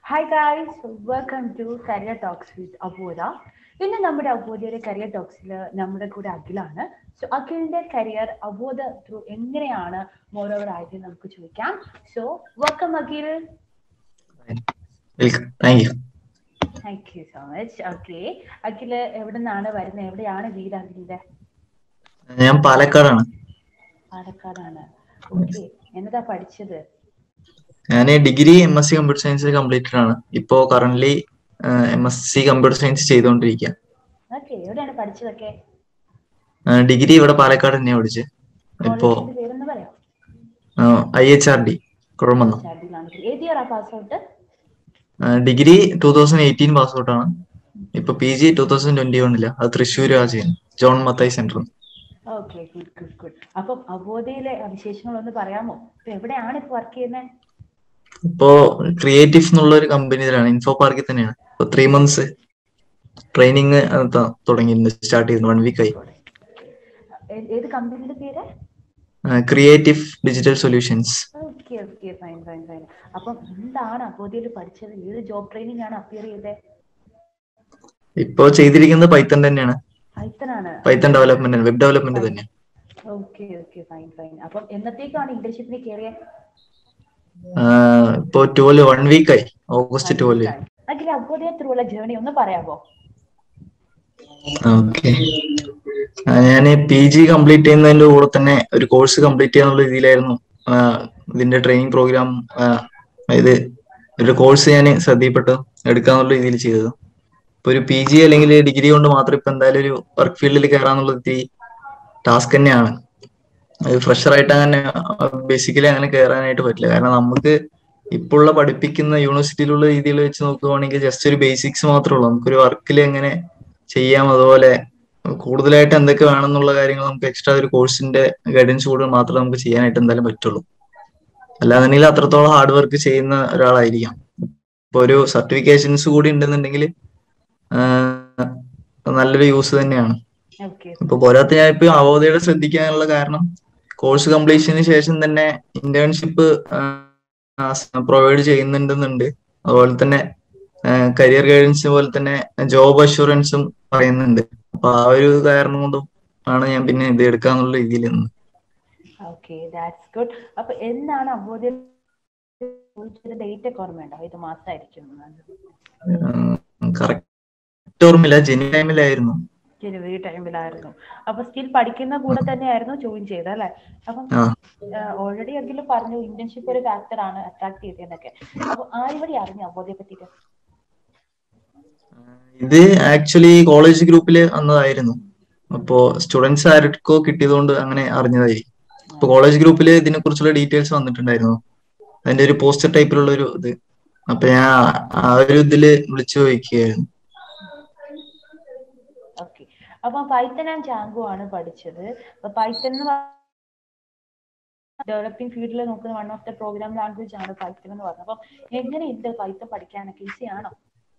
Hi guys welcome to career talks with Abodha ഇന്ന് നമ്മുടെ അബോധയുടെ കരിയർ ടോക്സിൽ നമ്മുടെ കൂടെ അഖിലാണ് സോ അഖിലിന്റെ കരിയർ അബോധ ത്രൂ എങ്ങനെയാണ് മോറോവർ ആയത് നമുക്ക് ചോദിക്കാം so welcome Akhil welcome thank you thank you so much okay Akhil എവിടെ നിന്നാണ് വരുന്നത് എവിടെയാണ് വീട് അഖിലിന്റെ ഞാൻ പാലക്കാടാണ് പാലക്കാടാണ് ഓക്കെ എന്നതാ പഠിച്ചത് ഞാൻ degree M S C computer science completed ആണ് ഇപ്പോ current M S C computer science ചെയ്തുകൊണ്ടിരിക്കുക ഓക്കെ എവിടെയാണ് പഠിച്ചതൊക്കെ ഡിഗ്രി ഇവിടെ പാലക്കാട് തന്നെയാണ് പഠിച്ചത് ഇപ്പോ കോളേജിന്റെ പേരൊന്ന് പറയാം I H R D Kuzhalmannam ഷാഡിലാണെങ്കിൽ ഏത് ഇയറാ pass out degree two thousand eighteen pass out ആണ് ഇപ്പൊ P G two thousand twenty വണ്ണില്ല അത് തൃശ്ശൂർ ആ ചെയ്യുന്നത് John Mathai centre okay good good good അപ്പം അബോധയിലെ വിശേഷങ്ങളൊന്ന് പറയാമോ ഇപ്പൊ എവിടെയാണ് ഇപ്പൊ വർക്ക് ചെയ്യുന്നത് ഇപ്പോ ക്രിയേറ്റീവ് എന്നുള്ള ഒരു കമ്പനിയിലാണ് ഇൻഫോ പാർക്കിൽ തന്നെയാണ് ഇപ്പൊ ത്രീ മന്ത്സ് ട്രെയിനിങ് തുടങ്ങിയിരുന്നു സ്റ്റാർട്ട് ചെയ്യുന്നു വൺ വീക്ക് ആയി ഏത് കമ്പനിയുടെ പേര് creative digital solutions okay okay fine fine fine അപ്പം എന്താണ് അബോധയിൽ പഠിച്ചത് ഏത് ജോബ് ട്രെയിനിങ് ആണ് അപ്പിയർ ചെയ്തത് ഇപ്പോ ചെയ്തിരിക്കുന്നത് പൈത്തൺ തന്നെയാണ് പൈത്തൺ ആണ് പൈത്തൺ ഡെവലപ്മെന്റ് വെബ് ഡെവലപ്മെന്റ് തന്നെയാണ് ഓക്കെ ഓക്കെ ഫൈൻ ഫൈൻ അപ്പം എന്നത്തേക്കാണ് ഇന്റേൺഷിപ്പിന് കയറിയത് ഇപ്പോ ട്വൽവ് വൺ വീക്ക് ആയി August twelve Akhil Avodha through ഉള്ള ജേർണി ഒന്ന് പറയാമോ ഓക്കെ ഞാൻ പി ജി കംപ്ലീറ്റ് ചെയ്യുന്നതിന്റെ കൂടെ തന്നെ ഒരു കോഴ്സ് കംപ്ലീറ്റ് ചെയ്യാനുള്ള രീതിയിലായിരുന്നു ആ, ഇതിന്റെ ട്രെയിനിങ് പ്രോഗ്രാം അതായത് ഒരു കോഴ്സ് ഞാൻ ശ്രദ്ധയിൽപ്പെട്ട് എടുക്കാന്നുള്ള രീതിയിൽ ചെയ്തത് ഇപ്പൊ ഒരു പി ജി അല്ലെങ്കിൽ ഡിഗ്രി കൊണ്ട് മാത്രം ഇപ്പൊ എന്തായാലും ഒരു വർക്ക് ഫീൽഡിൽ കയറാന്നുള്ള ഇത്തിരി ടാസ്ക് തന്നെയാണ് അത് ഫ്രഷർ ആയിട്ട് അങ്ങനെ ബേസിക്കലി അങ്ങനെ കയറാനായിട്ട് പറ്റില്ല കാരണം നമുക്ക് ഇപ്പോഴുള്ള പഠിപ്പിക്കുന്ന യൂണിവേഴ്സിറ്റിയിലുള്ള രീതിയിൽ വെച്ച് നോക്കുവാണെങ്കിൽ ജസ്റ്റ് ഒരു ബേസിക്സ് മാത്രമേ ഉള്ളൂ നമുക്കൊരു വർക്കിൽ എങ്ങനെ ചെയ്യാം അതുപോലെ കൂടുതലായിട്ട് എന്തൊക്കെ വേണമെന്നുള്ള കാര്യങ്ങൾ നമുക്ക് എക്സ്ട്രാ ഒരു കോഴ്സിന്റെ ഗൈഡൻസ് കൂടെ മാത്രമേ നമുക്ക് ചെയ്യാനായിട്ട് എന്തായാലും പറ്റുള്ളൂ അല്ലാന്നുണ്ടെങ്കിൽ അത്രത്തോളം ഹാർഡ് വർക്ക് ചെയ്യുന്ന ഒരാളായിരിക്കാം ഇപ്പൊ ഒരു സർട്ടിഫിക്കേഷൻസ് കൂടി ഉണ്ടെന്നുണ്ടെങ്കിൽ നല്ലൊരു യൂസ് തന്നെയാണ് ഓക്കെ ഇപ്പൊ പോരാത്ത ഞാൻ ഇപ്പൊ അവോധയുടെ ശ്രദ്ധിക്കാനുള്ള കാരണം കോഴ്സ് കംപ്ലീഷന് ശേഷം തന്നെ ഇന്റേൺഷിപ്പ് പ്രൊവൈഡ് ചെയ്യുന്നുണ്ടെന്നുണ്ട് അതുപോലെ തന്നെ കരിയർ ഗൈഡൻസ് പോലെ തന്നെ ജോബ് അഷുറൻസും പറയുന്നുണ്ട് അപ്പൊ ആ ഒരു കാരണം കൊണ്ടും ആണ് ഞാൻ പിന്നെ ഇത് എടുക്കാന്നുള്ള രീതിയിൽ നിന്ന് ഓക്കെ ദാറ്റ്സ് ഗുഡ് അപ്പൊ എന്നാണ് അബോധയിൽ ഡേറ്റ് ഒക്കെ ഓർമ്മയുണ്ടോ ഇത് മാസമായിരിക്കും കറക്റ്റ് ഓർമ്മയില്ല ജെനി ടൈമിലായിരുന്നു ജനുവരി ടൈമിലായിരുന്നു അപ്പൊ സ്റ്റിൽ പഠിക്കുന്ന കൂടെ തന്നെയായിരുന്നു ജോയിൻ ചെയ്തത് അല്ലെ അപ്പം ആ ഓൾറെഡി എങ്കിലും പറഞ്ഞു ഇന്റേൺഷിപ്പ് ഒരു ഫാക്ടർ ആണ് അട്രാക്ട് ചെയ്തതെന്നൊക്കെ അപ്പൊ ആരുവഴി അറിഞ്ഞു അബോധയെ പറ്റിയിട്ട് ഇത് ആക്ച്വലി കോളേജ് ഗ്രൂപ്പിൽ വന്നതായിരുന്നു അപ്പോ സ്റ്റുഡൻസ് ആർക്കോ കിട്ടിയതുകൊണ്ട് അങ്ങനെ അറിഞ്ഞതായി ഇപ്പൊ കോളേജ് ഗ്രൂപ്പിൽ ഇതിനെ കുറിച്ചുള്ള ഡീറ്റെയിൽസ് വന്നിട്ടുണ്ടായിരുന്നു അതിന്റെ ഒരു പോസ്റ്റർ ടൈപ്പിലുള്ള ഒരു ഇത് അപ്പൊ ഞാൻ ആ ഒരു ഇതില് വിളിച്ചു ചോദിക്കുകയായിരുന്നു ഓക്കെ അപ്പൊ പൈത്തൺ ആൻഡ് ജാങ്കോ ആണ് പഠിച്ചത് അപ്പൊ പൈത്തൺ എന്ന് ഡെവലപ്പിംഗ് ഫീൽഡിൽ നോക്കുന്ന one of the program language ആണ് പൈത്തൺ എന്ന് പറഞ്ഞത് അപ്പം എങ്ങനെയുണ്ട് പൈത്തൺ പഠിക്കാനൊക്കെ ഈസി ആണോ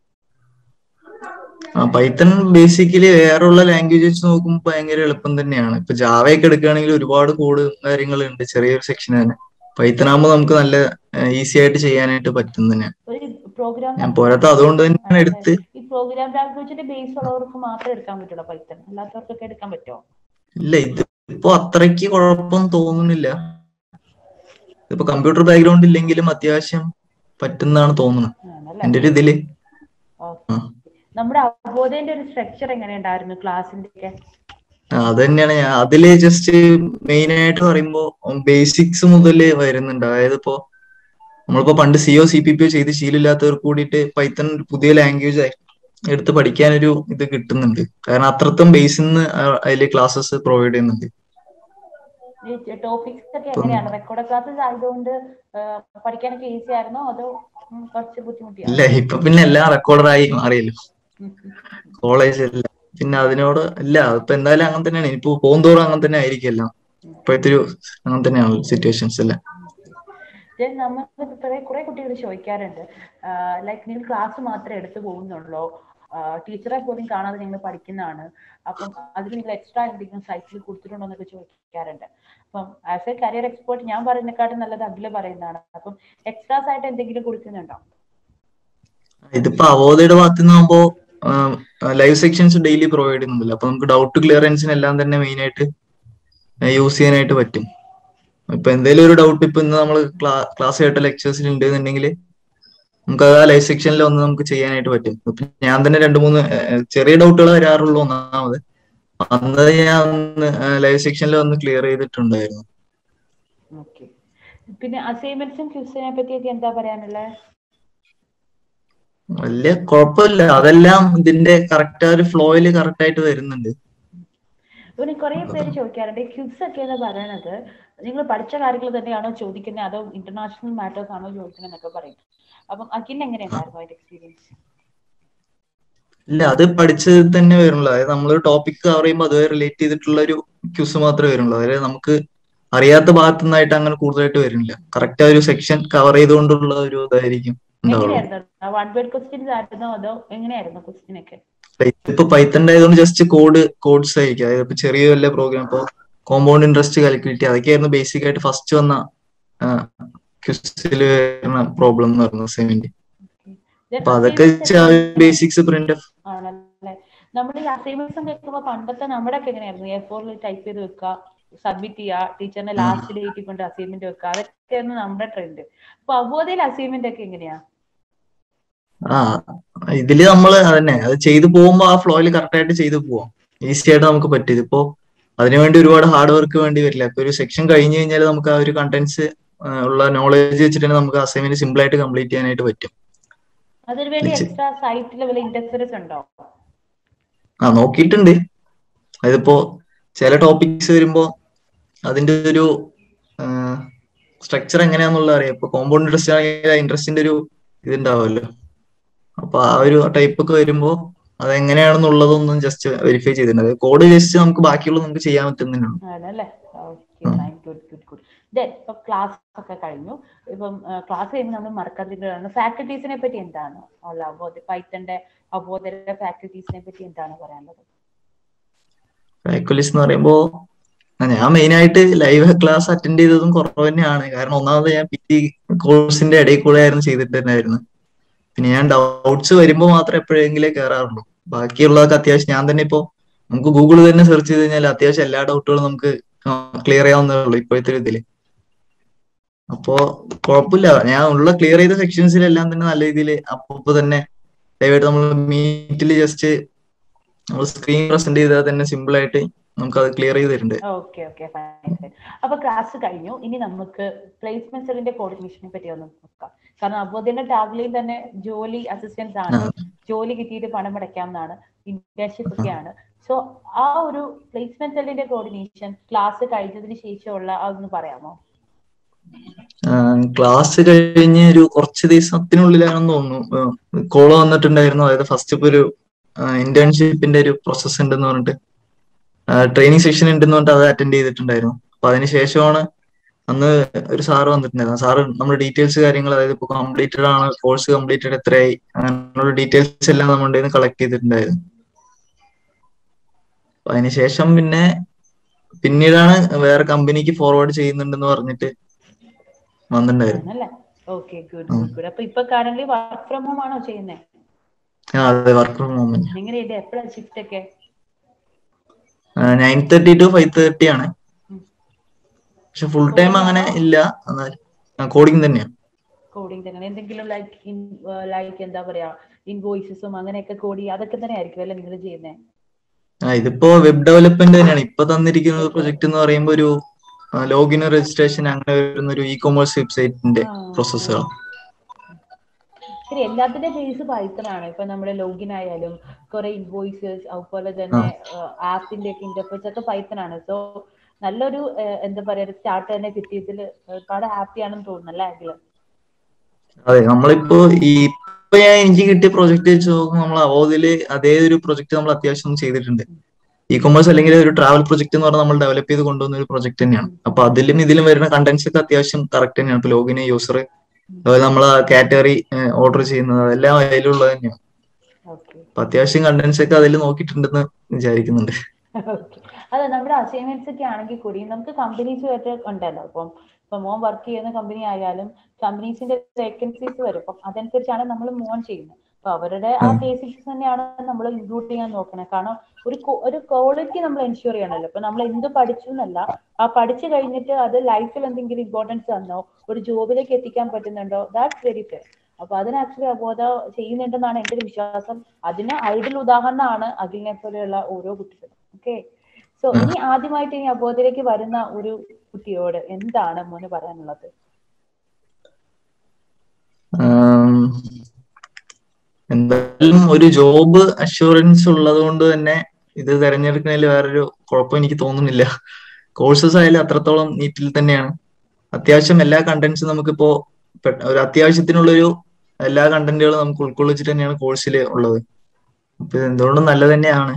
ആ പൈത്തൺ ബേസിക്കലി വേറെയുള്ള ലാംഗ്വേജ് വെച്ച് നോക്കുമ്പോൾ ഭയങ്കര എളുപ്പം തന്നെയാണ് ഇപ്പൊ ജാവയൊക്കെ എടുക്കുകയാണെങ്കിൽ ഒരുപാട് കോഡ് കാര്യങ്ങളുണ്ട് ചെറിയൊരു സെക്ഷൻ തന്നെ പൈത്തൺ ആകുമ്പോൾ നമുക്ക് നല്ല ഈസി ആയിട്ട് ചെയ്യാനായിട്ട് പറ്റും തന്നെയാണ് ഒരു പ്രോഗ്രാം ഞാൻ പോരാത്ത അതുകൊണ്ട് തന്നെയാണ് എടുത്ത് ഈ പ്രോഗ്രാം ലാംഗ്വേജിന്റെ ബേസ് ഉള്ളവർക്ക് മാത്രമേ എടുക്കാൻ പറ്റുള്ളൂ പൈത്തൺ അല്ലാത്തവർക്കൊക്കെ എടുക്കാൻ പറ്റുമോ ഇല്ല ഇത് ഇപ്പൊ അത്രയ്ക്ക് കുഴപ്പം തോന്നുന്നില്ല ഇപ്പൊ കമ്പ്യൂട്ടർ ബാക്ക്ഗ്രൗണ്ട് ഇല്ലെങ്കിലും അത്യാവശ്യം പറ്റുന്നതാണ് തോന്നുന്നത് ആണല്ലേ എന്റെ ഒരു ഇതില് ഓക്കെ നമ്മുടെ അബോധന്റെ ഒരു സ്ട്രക്ചർ എങ്ങനെയുണ്ടായിരുന്നു ക്ലാസിന്റെ ഒക്കെ ആ, അത് തന്നെയാണ് ഞാൻ അതില് ജസ്റ്റ് മെയിൻ ആയിട്ട് പറയുമ്പോ ബേസിക്സ് മുതൽ വരുന്നുണ്ട് അതായത് ഇപ്പോ നമ്മളിപ്പോ പണ്ട് സിഒ സി പി പി ചെയ്ത് ശീലമില്ലാത്തവർക്ക് കൂടിയിട്ട് പൈത്തൺ ഒരു പുതിയ ലാംഗ്വേജ് ആയി എടുത്ത് പഠിക്കാനൊരു ഇത് കിട്ടുന്നുണ്ട് കാരണം അത്രത്തും ബേസിൽ നിന്ന് അതില് ക്ലാസ്സസ് പ്രൊവൈഡ് ചെയ്യുന്നുണ്ട് ഈ ടോപ്പിക്സ് ഒക്കെ എങ്ങനെയാണ് റെക്കോർഡ് ക്ലാസ്സസ് ആയതുകൊണ്ട് ആ, പഠിക്കാനൊക്കെ ഈസി ആയിരുന്നോ അതോ ഉം, കുറച്ച് ബുദ്ധിമുട്ടിയാണോ ഇല്ല ഇപ്പൊ പിന്നെ എല്ലാം റെക്കോർഡറായി മാറിയല്ലോ കോളേജ് അല്ല പിന്നെ അതിനോട് ഇല്ല ഇപ്പൊ എന്തായാലും അങ്ങനെ തന്നെയാണ് ഇനിയിപ്പോ പോകുന്തോറും അങ്ങനെ തന്നെ ആയിരിക്കും എല്ലാം ഇപ്പോഴത്തെ ഒരു അങ്ങനെ തന്നെയാണ് സിറ്റുവേഷൻസ് എല്ലാം Then നമ്മൾ കുറെ കുറെ കുട്ടികൾ ചോദിക്കാറുണ്ട് ലൈക്ക് നിങ്ങൾ ക്ലാസ് മാത്രമേ എടുത്തു പോകുന്നുള്ളൂ ടീച്ചറെ പോലും കാണാതെ നിങ്ങൾ പഠിക്കുന്നതാണ് അപ്പം അതിൽ നിങ്ങൾ എക്സ്ട്രാ എന്തെങ്കിലും സൈറ്റിൽ കൊടുത്തിട്ടുണ്ടോ എന്നൊക്കെ ചോദിക്കാറുണ്ട് അപ്പം ആസ് എ കരിയർ എക്സ്പേർട്ട് ഞാൻ പറയുന്നതിനെക്കാട്ടും നല്ലത് അഖില പറയുന്നതാണ് അപ്പം എക്സ്ട്രാസ് ആയിട്ട് എന്തെങ്കിലും കൊടുക്കുന്നുണ്ടോ ഇതിപ്പോ അവോധയുടെ ഭാഗത്തു നിന്നാകുമ്പോ ലൈവ് സെക്ഷൻസ് ഡെയിലി പ്രൊവൈഡ് ചെയ്യുന്നുണ്ടല്ലോ അപ്പൊ നമുക്ക് ഡൗട്ട് ക്ലിയറൻസിനെല്ലാം തന്നെ മെയിൻ ആയിട്ട് യൂസ് ചെയ്യാനായിട്ട് പറ്റും ഇപ്പൊ എന്തെങ്കിലും ഒരു ഡൗട്ട് ഇപ്പൊ ഇന്ന് നമ്മൾ ക്ലാസ് ആയിട്ട് ലെക്ചേഴ്സിൽ ഉണ്ട് എന്നുണ്ടെങ്കിൽ നമുക്ക് ആ ലൈവ് സെക്ഷനിൽ ഒന്ന് നമുക്ക് ചെയ്യാനായിട്ട് പറ്റും ഇപ്പൊ ഞാൻ തന്നെ രണ്ട് മൂന്ന് ഏഹ്, ചെറിയ ഡൗട്ടുകൾ വരാറുള്ളൂ ഒന്നാമത് അന്ന് ഞാൻ ലൈവ് സെക്ഷനിൽ ഒന്ന് ക്ലിയർ ചെയ്തിട്ടുണ്ടായിരുന്നു ഓക്കെ പിന്നെ അസൈൻമെന്റ്സും ക്യൂസിനെ പറ്റിയൊക്കെ എന്താ പറയാനുള്ളത് വലിയ കുഴപ്പമില്ല അതെല്ലാം ഇതിന്റെ കറക്റ്റ് ആ ഒരു ഫ്ലോയില് കറക്റ്റ് ആയിട്ട് വരുന്നുണ്ട് പിന്നെ കുറെ പേര് ചോദിക്കാറുണ്ട് ക്യൂസ് ഒക്കെ എന്ന് പറയണത് നിങ്ങൾ പഠിച്ച കാര്യങ്ങൾ തന്നെയാണോ ചോദിക്കുന്നത് അതോ ഇന്റർനാഷണൽ മാറ്റേഴ്സ് ആണോ ചോദിക്കുന്നത് എന്നൊക്കെ പറയും അപ്പം അഖിലിന് എങ്ങനെയുണ്ടായിരുന്നു അതിന്റെ എക്സ്പീരിയൻസ് ഇല്ല അത് പഠിച്ചത് തന്നെ വരുള്ളൂ അതായത് നമ്മൾ ടോപ്പിക് കവർ ചെയ്യുമ്പോൾ അതുമായി റിലേറ്റ് ചെയ്തിട്ടുള്ള ഒരു ക്യൂസ് മാത്രമേ വരുള്ളൂ അതായത് നമുക്ക് അറിയാത്ത ഭാഗത്തു നിന്നായിട്ട് അങ്ങനെ കൂടുതലായിട്ട് വരുന്നില്ല കറക്റ്റ് ആ ഒരു സെക്ഷൻ കവർ ചെയ്തുകൊണ്ടുള്ള ഒരു ഇതായിരിക്കും ഉണ്ടാവുള്ളൂ എങ്ങനെയായിരുന്നു വൺ വേർഡ് ക്വസ്റ്റ്യൻസ് ആയിരുന്നോ അതോ എങ്ങനെയായിരുന്നു ക്വസ്റ്റ്യൻ ഒക്കെ ഇപ്പൊ പൈത്തന്റെ ആയതുകൊണ്ട് ജസ്റ്റ് കോഡ് കോഡ്സ് ആയിരിക്കും അതായത് ഇപ്പൊ ചെറിയ വല്ല പ്രോഗ്രാം ഇപ്പൊ കോമ്പൗണ്ട് ഇൻട്രസ്റ്റ് കാൽക്കുലേറ്റ് അതൊക്കെയായിരുന്നു ബേസിക് ആയിട്ട് ഫസ്റ്റ് വന്ന ക്വസ്റ്റിൽ വരുന്ന പ്രോബ്ലം എന്ന് പറയുന്നത് സെമിന്റെ Then അപ്പൊ അതൊക്കെ assignments ഒക്കെ ബേസിക്സ് പ്രിന്റ് ആണല്ലേ നമ്മൾ ഈ അസൈൻമെന്റ്സ് കേൾക്കുമ്പോൾ പണ്ടത്തെ നമ്മുടെ ഒക്കെ എങ്ങനെയായിരുന്നു എ ഫോറിൽ ടൈപ്പ് ചെയ്ത് വെക്കുക സബ്മിറ്റ് ചെയ്യുക ടീച്ചറിന്റെ ലാസ്റ്റ് ഡേറ്റിൽ കൊണ്ട് അസൈൻമെന്റ് വെക്കുക അതൊക്കെയായിരുന്നു നമ്മുടെ ട്രെൻഡ് അപ്പൊ അവോധയിൽ അസൈൻമെന്റ് ഒക്കെ എങ്ങനെയാ ആ ഇതില് നമ്മൾ അതന്നെ അത് ചെയ്തു പോകുമ്പോ ആ ഫ്ലോയിൽ കറക്റ്റ് ആയിട്ട് ചെയ്തു പോവാം ഈസി ആയിട്ട് നമുക്ക് പറ്റും ഇതിപ്പോ അതിനുവേണ്ടി ഒരുപാട് ഹാർഡ് വർക്ക് വേണ്ടി വരില്ല ഇപ്പൊ ഒരു സെക്ഷൻ കഴിഞ്ഞു കഴിഞ്ഞാൽ നമുക്ക് ആ ഒരു കണ്ടന്റ്സ് ഉള്ള നോളജ് വെച്ചിട്ട് തന്നെ നമുക്ക് അസൈൻമെന്റ് സിമ്പിൾ ആയിട്ട് കംപ്ലീറ്റ് ചെയ്യാനായിട്ട് പറ്റും അതിനു വേണ്ടി തീർച്ചയായും. എക്സ്ട്രാ സൈറ്റ് ലെവൽ ഇൻഡെക്സറസ് ഉണ്ടോ ആ നോക്കിയിട്ടുണ്ട് അതിപ്പോ ചില ടോപ്പിക്സ് വരുമ്പോ അതിന്റെ ഒരു സ്ട്രക്ചർ എങ്ങനെയാന്നുള്ള അറിയാം ഇപ്പൊ കോമ്പൗണ്ട് ഇൻട്രസ്റ്റ് ആണെങ്കിൽ ഇൻട്രസ്റ്റിന്റെ ഒരു ഇതുണ്ടാവുമല്ലോ അപ്പൊ ആ ഒരു ടൈപ്പ് ഒക്കെ വരുമ്പോ അതെങ്ങനെയാണെന്നുള്ളതൊന്നും ജസ്റ്റ് വെരിഫൈ ചെയ്തിട്ടുണ്ട് കോഡ് ജസ്റ്റ് നമുക്ക് ബാക്കിയുള്ളത് നമുക്ക് ചെയ്യാൻ പറ്റുന്നതിനാണ് ആണല്ലേ ഓക്കെ ഉം. Fine good good good then ഇപ്പൊ ക്ലാസ് ഒക്കെ കഴിഞ്ഞു ഇപ്പം ക്ലാസ് കഴിയുമ്പോൾ നമ്മൾ മറക്കാതിരിക്കുകയാണ് ഫാക്കൽറ്റീസിനെ പറ്റി എന്താണ് ഉള്ള അവബോധ പൈത്തന്റെ അവബോധയുടെ ഫാക്കൽറ്റീസിനെ പറ്റി എന്താണ് പറയാനുള്ളത് ഫാക്കൽറ്റീസ് എന്ന് പറയുമ്പോ ആ, ഞാൻ മെയിൻ ആയിട്ട് ലൈവ് ക്ലാസ് അറ്റൻഡ് ചെയ്തതും കുറവ് തന്നെയാണ് കാരണം ഒന്നാമത് ഞാൻ പി ടി കോഴ്സിന്റെ ഇടയിൽ കൂടെ ആയിരുന്നു ചെയ്തിട്ടുണ്ടായിരുന്നു പിന്നെ ഞാൻ ഡൗട്ട്സ് വരുമ്പോൾ മാത്രം എപ്പോഴെങ്കിലും കയറാറുള്ളൂ ബാക്കിയുള്ളതൊക്കെ അത്യാവശ്യം ഞാൻ തന്നെ ഇപ്പോ നമുക്ക് ഗൂഗിൾ തന്നെ സെർച്ച് ചെയ്ത് കഴിഞ്ഞാൽ അത്യാവശ്യം എല്ലാ ഡൗട്ടുകളും നമുക്ക് ക്ലിയർ ചെയ്യാവുന്നതേ ഉള്ളൂ ഇപ്പോഴത്തെ ഒരു ഇതില് അപ്പോ കുഴപ്പമില്ല ഞാൻ ഉള്ള ക്ലിയർ ചെയ്ത സെക്ഷൻസിലെല്ലാം തന്നെ നല്ല രീതിയിൽ അപ്പൊ തന്നെ ലൈവായിട്ട് നമ്മൾ മീറ്റിൽ ജസ്റ്റ് നമ്മൾ സ്ക്രീൻ പ്രസന്റ് ചെയ്താൽ തന്നെ സിമ്പിൾ ആയിട്ട് നമുക്ക് അത് ക്ലിയർ ചെയ്ത് തരുന്നുണ്ട് ഓക്കെ ഓക്കെ ഫൈൻ ഫൈൻ അപ്പൊ ക്ലാസ് കഴിഞ്ഞു ഇനി നമുക്ക് പ്ലേസ്മെന്റ് സെല്ലിന്റെ കോർഡിനേഷനെ പറ്റി ഒന്ന് നോക്കാം കാരണം അബോധന്റെ ടാഗ്ലൈൻ തന്നെ ജോലി അസിസ്റ്റൻസ് ആണ് ജോലി കിട്ടിയിട്ട് പണം അടയ്ക്കാം എന്നാണ് ഇന്റേൺഷിപ്പ് ഒക്കെയാണ് സോ ആ ഒരു പ്ലേസ്മെന്റ് സെല്ലിന്റെ കോർഡിനേഷൻ ക്ലാസ് കഴിഞ്ഞതിന് ശേഷമുള്ള അതൊന്ന് പറയാമോ ക്ലാസ് കഴിഞ്ഞ് ഒരു കുറച്ച് ദിവസത്തിനുള്ളിലാണെന്ന് തോന്നുന്നു കോള് വന്നിട്ടുണ്ടായിരുന്നു അതായത് ഫസ്റ്റ് ഇപ്പൊ ഒരു ഇന്റേൺഷിപ്പിന്റെ ഒരു പ്രോസസ് ഉണ്ടെന്ന് പറഞ്ഞിട്ട് ട്രെയിനിങ് സെഷൻ ഉണ്ടെന്ന് പറഞ്ഞിട്ട് അത് അറ്റൻഡ് ചെയ്തിട്ടുണ്ടായിരുന്നു അപ്പൊ അതിന് ശേഷമാണ് അന്ന് ഒരു സാറ് വന്നിട്ടുണ്ടായിരുന്നു സാറ് നമ്മുടെ ഡീറ്റെയിൽസ് കാര്യങ്ങൾ അതായത് ഇപ്പൊ കംപ്ലീറ്റഡ് ആണ് കോഴ്സ് കംപ്ലീറ്റഡ് എത്രയായി അങ്ങനെയുള്ള ഡീറ്റെയിൽസ് എല്ലാം നമ്മുടെ നിന്ന് കളക്ട് ചെയ്തിട്ടുണ്ടായിരുന്നു അപ്പൊ അതിനുശേഷം പിന്നെ പിന്നീടാണ് വേറെ കമ്പനിക്ക് ഫോർവേഡ് ചെയ്യുന്നുണ്ടെന്ന് പറഞ്ഞിട്ട് വന്നിട്ടുണ്ടായിരുന്നു ആണല്ലേ ഓക്കെ ഗുഡ് ഗുഡ് ഗുഡ് അപ്പൊ ഇപ്പൊ കറന്റ് വർക്ക് ഫ്രം ഹോം ആണോ ചെയ്യുന്നത് ആ അതെ വർക്ക് ഫ്രം ഹോം തന്നെ എങ്ങനെയുണ്ട് എപ്പോഴാണ് ഷിഫ്റ്റ് ഒക്കെ nine thirty to five thirty ആണ് പക്ഷെ ഫുൾ ടൈം അങ്ങനെ ഇല്ല എന്നാൽ കോഡിങ് തന്നെയാണ് കോഡിംഗ് തന്നെ എന്തെങ്കിലും ലൈക്ക് ലൈക്ക് എന്താ പറയാ ഇൻവോയ്സസും അങ്ങനെയൊക്കെ കോഡ് ചെയ്യുക അതൊക്കെ തന്നെ ആയിരിക്കും അല്ലെ നിങ്ങൾ ചെയ്യുന്നത് ആ ഇതിപ്പോ വെബ് ഡെവലപ്മെന്റ് തന്നെയാണ് ഇപ്പൊ തന്നിരിക്കുന്ന പ്രൊജക്ട് എന്ന് പറയുമ്പോൾ ഒരു ലോഗിൻ രജിസ്ട്രേഷൻ അങ്ങനെ വരുന്ന ഒരു ഇ കൊമേഴ്സ് വെബ്സൈറ്റിന്റെ പ്രോസസ്സുകൾ ശരി എല്ലാത്തിന്റെ ബേസ് പൈത്തൺ ആണ് ഇപ്പൊ നമ്മുടെ ലോഗിൻ ആയാലും കുറെ ഇൻവോയ്സസ് അതുപോലെ തന്നെ ആപ്പിന്റെ ഒക്കെ ഇന്റർഫേസ് ഒക്കെ പൈത്തൺ ആണ് സോ നല്ലൊരു എന്താ പറയാ സ്റ്റാർട്ട് തന്നെ കിട്ടിയതിൽ ഒരുപാട് ഹാപ്പി ആണെന്ന് തോന്നുന്നു അല്ലേ അഖില് അതെ നമ്മളിപ്പോ ഈ ഇപ്പൊ ഞാൻ എനിക്ക് കിട്ടിയ പ്രൊജക്ട് വെച്ച് നോക്കുമ്പോൾ നമ്മൾ അവോദില് അതേ ഒരു പ്രൊജക്ട് നമ്മൾ അത്യാവശ്യം ചെയ്തിട്ടുണ്ട് ഇ കൊമേഴ്സ് അല്ലെങ്കിൽ ഒരു ട്രാവൽ പ്രൊജക്ട് എന്ന് പറഞ്ഞാൽ നമ്മൾ ഡെവലപ്പ് ചെയ്ത് കൊണ്ടുവന്ന ഒരു പ്രൊജക്ട് തന്നെയാണ് അപ്പൊ അതിലും ഇതിലും വരുന്ന കണ്ടന്റ്സ് ഒക്കെ അത്യാവശ്യം കറക്റ്റ് തന്നെയാണ് ഇപ്പൊ ലോഗിന് യൂസർ അതുപോലെ നമ്മൾ കാറ്റഗറി ഓർഡർ ചെയ്യുന്നത് അതെല്ലാം അതിലുള്ളത് തന്നെയാണ് അപ്പൊ അത്യാവശ്യം കണ്ടന്റ്സ് ഒക്കെ അതിൽ നോക്കിയിട്ടുണ്ടെന്ന് വിചാരിക്കുന്നുണ്ട് അതെ നമ്മുടെ അസൈൻമെന്റ്സ് ഒക്കെ ആണെങ്കിൽ കൂടി നമുക്ക് കമ്പനീസ് ആയിട്ട് ഉണ്ടല്ലോ അപ്പം ഇപ്പൊ മോൻ വർക്ക് ചെയ്യുന്ന കമ്പനി ആയാലും കമ്പനീസിന്റെ വേക്കൻസീസ് വരും അപ്പം അതനുസരിച്ചാണ് നമ്മൾ മോൺ ചെയ്യുന്നത് അപ്പൊ അവരുടെ ആ ബേസിക്സ് തന്നെയാണ് നമ്മൾ ഇൻക്ലൂഡ് ചെയ്യാൻ നോക്കണേ കാരണം ഒരു co- ഒരു ക്വാളിറ്റി നമ്മൾ എൻഷുർ ചെയ്യണമല്ലോ ഇപ്പൊ നമ്മൾ എന്ത് പഠിച്ചു എന്നല്ല ആ പഠിച്ചു കഴിഞ്ഞിട്ട് അത് ലൈഫിൽ എന്തെങ്കിലും ഇമ്പോർട്ടൻസ് തന്നോ ഒരു ജോബിലേക്ക് എത്തിക്കാൻ പറ്റുന്നുണ്ടോ ദാറ്റ്സ് വെരി ഫെയർ അപ്പൊ അതിന് ആക്ച്വലി അബോധ ചെയ്യുന്നുണ്ടെന്നാണ് എന്റെ ഒരു വിശ്വാസം അതിന് ഐഡിയൽ ഉദാഹരണമാണ് അഖിലിനെ പോലെയുള്ള ഓരോ കുട്ടികളും ഓക്കെ സോ ഇനി ആദ്യമായിട്ട് ഇനി അബോധയിലേക്ക് വരുന്ന ഒരു കുട്ടിയോട് എന്താണ് മോന് പറയാനുള്ളത് ആം, എന്തായാലും ഒരു ജോബ് അഷുറൻസ് ഉള്ളത് കൊണ്ട് തന്നെ ഇത് തെരഞ്ഞെടുക്കുന്നതിൽ വേറൊരു കുഴപ്പം എനിക്ക് തോന്നുന്നില്ല കോഴ്സസ് ആയാലും അത്രത്തോളം നീറ്റിൽ തന്നെയാണ് അത്യാവശ്യം എല്ലാ കണ്ടന്റ്സും നമുക്കിപ്പോ പെ- ഒരു അത്യാവശ്യത്തിനുള്ളൊരു എല്ലാ കണ്ടന്റുകളും നമുക്ക് ഉൾക്കൊള്ളിച്ചിട്ട് തന്നെയാണ് കോഴ്സിൽ ഉള്ളത് അപ്പൊ ഇത് എന്തുകൊണ്ടും നല്ലത് തന്നെയാണ്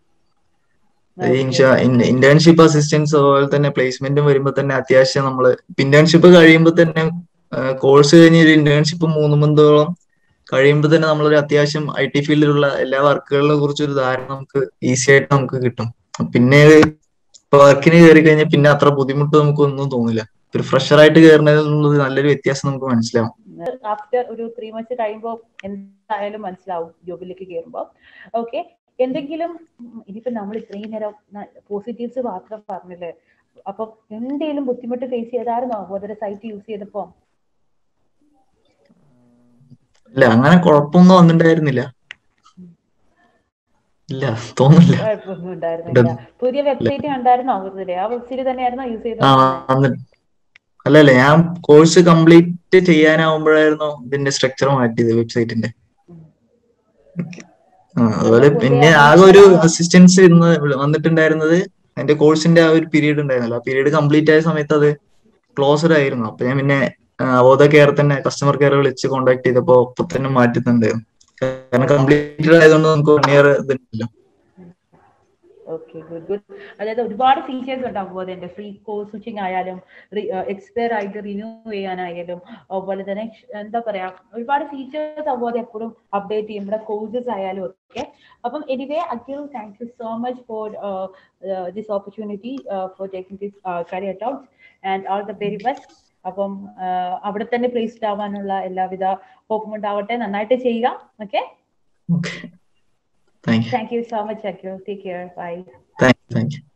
ഇന്റേൺഷിപ്പ് അസിസ്റ്റൻസ് അതുപോലെ തന്നെ പ്ലേസ്മെന്റും വരുമ്പോ തന്നെ അത്യാവശ്യം നമ്മള് ഇന്റേൺഷിപ്പ് കഴിയുമ്പോൾ തന്നെ കോഴ്സ് കഴിഞ്ഞ് ഒരു ഇന്റേൺഷിപ്പ് മൂന്ന് മന്തോളം കഴിയുമ്പോൾ തന്നെ നമ്മളൊരു അത്യാവശ്യം ഐ ടി ഫീൽഡിലുള്ള എല്ലാ വർക്കുകളെ കുറിച്ച് ഒരു ധാരണ നമുക്ക് ഈസി ആയിട്ട് നമുക്ക് കിട്ടും പിന്നെ വർക്കിന് കയറി കഴിഞ്ഞാൽ പിന്നെ അത്ര ബുദ്ധിമുട്ട് നമുക്ക് ഒന്നും തോന്നില്ല ഒരു ഫ്രഷർ ആയിട്ട് കയറുന്നതിനുള്ളത് നല്ലൊരു വ്യത്യാസം നമുക്ക് മനസ്സിലാവും ആഫ്റ്റർ ഒരു ത്രീ മന്ത്സ് കഴിയുമ്പോൾ എന്തായാലും മനസ്സിലാവും ജോബിലേക്ക് കയറുമ്പോൾ ഓക്കെ എന്തെങ്കിലും ഉം, ഇതിപ്പോ നമ്മൾ ഇത്രയും നേരം പോസിറ്റീവ്സ് മാത്രം പറഞ്ഞില്ലേ അപ്പൊ എന്തെങ്കിലും ബുദ്ധിമുട്ട് ഫേസ് ചെയ്തായിരുന്നോ അതുപോലെ സൈറ്റ് യൂസ് ചെയ്തപ്പോ ഇല്ല അങ്ങനെ കുഴപ്പമൊന്നും വന്നിട്ടുണ്ടായിരുന്നില്ല ഇല്ല തോന്നുന്നില്ല കുഴപ്പമൊന്നും ഉണ്ടായിരുന്നില്ല പുതിയ വെബ്സൈറ്റ് കണ്ടായിരുന്നോ വെറുതെ ആ വെബ്സൈറ്റ് തന്നെയായിരുന്നോ യൂസ് ആ ചെയ്തത് വന്നിട്ട് അല്ലല്ല ഞാൻ കോഴ്സ് കംപ്ലീറ്റ് ചെയ്യാനാവുമ്പോഴായിരുന്നു ഇതിന്റെ സ്ട്രക്ചർ മാറ്റിയത് വെബ്സൈറ്റിന്റെ ആ, അതുപോലെ പിന്നെ ആകെ ഒരു അസിസ്റ്റൻസ് ഇന്ന് വന്നിട്ടുണ്ടായിരുന്നത് എന്റെ കോഴ്സിന്റെ ആ ഒരു പീരീഡ് ഉണ്ടായിരുന്നല്ലോ ആ പീരീഡ് കംപ്ലീറ്റ് ആയ സമയത്ത് അത് ക്ലോസ്ഡ് ആയിരുന്നു അപ്പൊ ഞാൻ പിന്നെ അവോധ കെയർ തന്നെ കസ്റ്റമർ കെയർ വിളിച്ച് കോൺടാക്ട് ചെയ്തപ്പോ ഇപ്പൊ തന്നെ മാറ്റുന്നുണ്ടായിരുന്നു കാരണം കംപ്ലീറ്റഡ് ആയതുകൊണ്ട് നമുക്ക് വൺ ഇയർ ഇതുണ്ടല്ലോ ഓക്കെ ഗുഡ് ഗുഡ് അതായത് ഒരുപാട് ഫീച്ചേഴ്സ് ഉണ്ടാവും അതിന്റെ ഫ്രീ കോഴ്സ് സ്വിച്ചിങ് ആയാലും എക്സ്പയർ ആയിട്ട് റിന്യൂ ചെയ്യാനായാലും അതുപോലെ തന്നെ ഷ്- എന്താ പറയാ ഒരുപാട് ഫീച്ചേഴ്സ് അതുപോലെ എപ്പോഴും അപ്ഡേറ്റ് ചെയ്യും ഇവിടെ കോഴ്സസ് ആയാലും ഒക്കെ അപ്പം anyway Akhil thank you so much for this opportunity for taking this career talks and all the very best അപ്പം uh, അവിടെ തന്നെ പ്ലേസ്ഡ് ആവാനുള്ള എല്ലാവിധ ഹോപ്പും ഉണ്ടാവട്ടെ നന്നായിട്ട് ചെയ്യുക okay okay thank you thank you so much Akhil take care bye thank you thank U